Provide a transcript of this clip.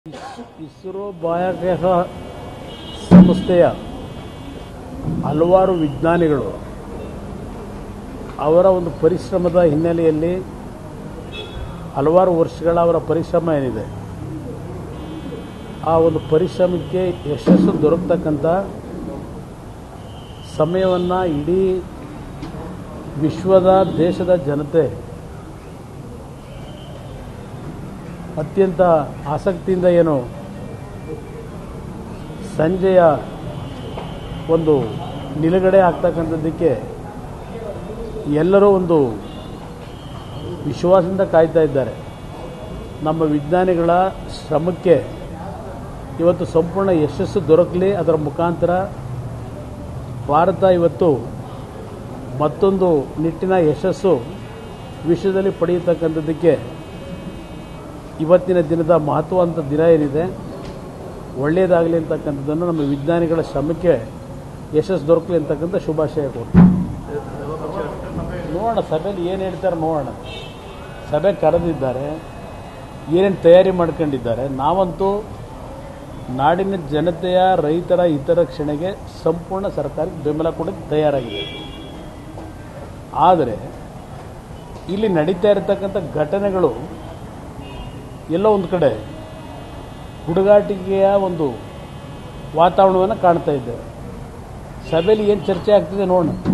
ಇಸ್ರೋ ಬಾಹ್ಯಾಕಾಶ ಸಂಸ್ಥೆಯ ಹಲವಾರು ವಿಜ್ಞಾನಿಗಳು ಅವರ ಒಂದು ಪರಿಶ್ರಮದ ಹಿನ್ನೆಲೆಯಲ್ಲಿ ಹಲವಾರು ವರ್ಷಗಳ ಅವರ ಪರಿಶ್ರಮ ಏನಿದೆ ಆ ಒಂದು ಪರಿಶ್ರಮಕ್ಕೆ ಯಶಸ್ಸು ದೊರಕತಕ್ಕಂಥ ಸಮಯವನ್ನು ಇಡೀ ವಿಶ್ವದ ದೇಶದ ಜನತೆ ಅತ್ಯಂತ ಆಸಕ್ತಿಯಿಂದ ಏನು ಸಂಜೆಯ ಒಂದು ನಿಲುಗಡೆ ಆಗ್ತಕ್ಕಂಥದ್ದಕ್ಕೆ ಎಲ್ಲರೂ ಒಂದು ವಿಶ್ವಾಸದಿಂದ ಕಾಯ್ತಾ ಇದ್ದಾರೆ ನಮ್ಮ ವಿಜ್ಞಾನಿಗಳ ಶ್ರಮಕ್ಕೆ ಇವತ್ತು ಸಂಪೂರ್ಣ ಯಶಸ್ಸು ದೊರಕಲಿ ಅದರ ಮುಖಾಂತರ ಭಾರತ ಇವತ್ತು ಮತ್ತೊಂದು ನಿಟ್ಟಿನ ಯಶಸ್ಸು ವಿಶ್ವದಲ್ಲಿ ಪಡೆಯತಕ್ಕಂಥದ್ದಕ್ಕೆ ಇವತ್ತಿನ ದಿನದ ಮಹತ್ವವಂತ ದಿನ ಏನಿದೆ ಒಳ್ಳೆಯದಾಗಲಿ ಅಂತಕ್ಕಂಥದ್ದನ್ನು ನಮ್ಮ ವಿಜ್ಞಾನಿಗಳ ಶ್ರಮಕ್ಕೆ ಯಶಸ್ಸು ದೊರಕಲಿ ಅಂತಕ್ಕಂಥ ಶುಭಾಶಯ ಕೊಡ್ತೀನಿ ನೋಡೋಣ ಸಭೆಯಲ್ಲಿ ಏನು ಹೇಳ್ತಾರೆ ನೋಡೋಣ ಸಭೆ ಕರೆದಿದ್ದಾರೆ ಏನೇನು ತಯಾರಿ ಮಾಡ್ಕೊಂಡಿದ್ದಾರೆ ನಾವಂತೂ ನಾಡಿನ ಜನತೆಯ ರೈತರ ಹಿತರಕ್ಷಣೆಗೆ ಸಂಪೂರ್ಣ ಸರ್ಕಾರಕ್ಕೆ ಬೆಂಬಲ ಕೊಡೋಕ್ಕೆ ತಯಾರಾಗಿದೆ ಆದರೆ ಇಲ್ಲಿ ನಡೀತಾ ಇರತಕ್ಕಂಥ ಘಟನೆಗಳು ಎಲ್ಲೋ ಒಂದು ಕಡೆ ಹುಡುಗಾಟಿಕೆಯ ಒಂದು ವಾತಾವರಣವನ್ನು ಕಾಣ್ತಾ ಇದ್ದೇವೆ ಸಭೆಯಲ್ಲಿ ಏನು ಚರ್ಚೆ ಆಗ್ತಿದೆ ನೋಡೋಣ